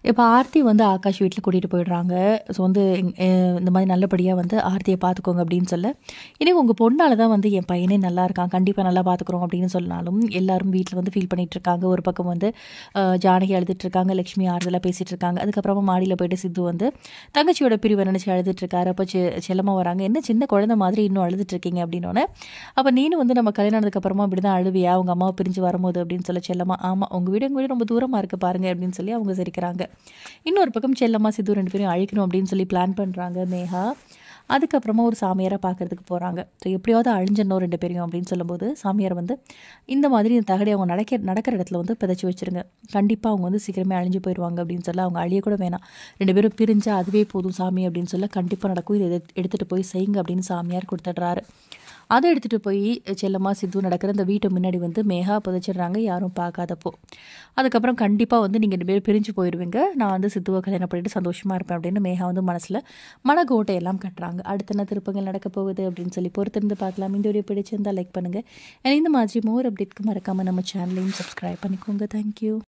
இப்போ ஆர்த்தி வந்து ஆகாஷ் வீட்டில் கூட்டிகிட்டு போயிடுறாங்க ஸோ வந்து எங்- அஹ் இந்த மாதிரி நல்லபடியாக வந்து ஆர்த்தியை பார்த்துக்கோங்க அப்படின்னு சொல்ல இனி உங்கள் பொண்ணால் தான் வந்து என் பையனே நல்லா இருக்கான் கண்டிப்பாக நல்லா பார்த்துக்குறோம் அப்படின்னு சொன்னாலும் எல்லாரும் வீட்டில் வந்து ஃபீல் பண்ணிட்டு இருக்காங்க ஒரு பக்கம் வந்து அஹ், ஜானகி அழுதுட்டு இருக்காங்க லக்ஷ்மி ஆறுதலாக பேசிட்டு இருக்காங்க அதுக்கப்புறமா மாடியில் போயிட்டு சித்து வந்து தங்கச்சியோட பிரிவை நினச்சி அழுதுட்டு இருக்காரு அப்போ செ செல்லமாக வராங்க என்ன சின்ன குழந்தை மாதிரி இன்னும் அழுதுட்டு இருக்கீங்க அப்படின்னோடனே அப்போ நீனும் வந்து நம்ம கல்யாணம் ஆனதுக்கப்புறமா இப்படி தான் அழுவியா உங்கள் அம்மாவை பிரிஞ்சு வரும்போது அப்படின்னு சொல்ல செல்லமா ஆமாம் உங்கள் வீடு எங்கள் வீடு ரொம்ப தூரமாக இருக்குது பாருங்க அப்படின்னு சொல்லி அவங்க சிரிக்கிறாங்க இன்னொரு பக்கம் செல்லம்மா சித்து ரெண்டு பேரும் அழிக்கணும் அப்படின்னு சொல்லி பிளான் பண்ணுறாங்க மேகா அதுக்கப்புறமா ஒரு சாமியாரை பார்க்கறதுக்கு போகிறாங்க ஸோ எப்படியாவது அழிஞ்சிடணும் ரெண்டு பேரையும் அப்படின்னு சொல்லும்போது சாமியார் வந்து இந்த மாதிரி இந்த தகடை அவங்க நடக்க நடக்கிற இடத்துல வந்து பிதைச்சி வச்சிருங்க கண்டிப்பாக அவங்க வந்து சீக்கிரமே அழிஞ்சு போயிடுவாங்க அப்படின்னு சொல்ல அவங்க அழிய கூட வேணாம் ரெண்டு பேரும் பிரிஞ்சா அதுவே போதும் சாமி அப்படின்னு சொல்ல கண்டிப்பாக நடக்கும் இதை எடுத்து- எடுத்துகிட்டு போய் செய்யுங்க அப்படின்னு சாமியார் கொடுத்துட்றாரு அதை எடுத்துகிட்டு போய் செல்லம்மா சித்து நடக்கிற இந்த வீட்டு முன்னாடி வந்து மேகா புதைச்சிடுறாங்க யாரும் பார்க்காதப்போ அதுக்கப்புறம் கண்டிப்பாக வந்து நீங்கள் ரெண்டு பேரும் பிரிஞ்சு போயிடுவீங்க நான் வந்து சித்துவை கல்யாணம் பண்ணிட்டு சந்தோஷமாக இருப்பேன் அப்படின்னு மேகா வந்து மனசில் மனக்கோட்டை எல்லாம் கட்டுறாங்க அடுத்த என்ன திருப்பங்கள் நடக்க போகுது அப்படின்னு சொல்லி பொறுத்திருந்து பார்க்கலாம் இந்த வீடியோ பிடிச்சிருந்தா லைக் பண்ணுங்கள் and இந்த மாதிரி மோர் அப்டேட்க்கு மறக்காமல் நம்ம சேனலையும் சப்ஸ்கிரைப் பண்ணிக்கோங்க தேங்க்யூ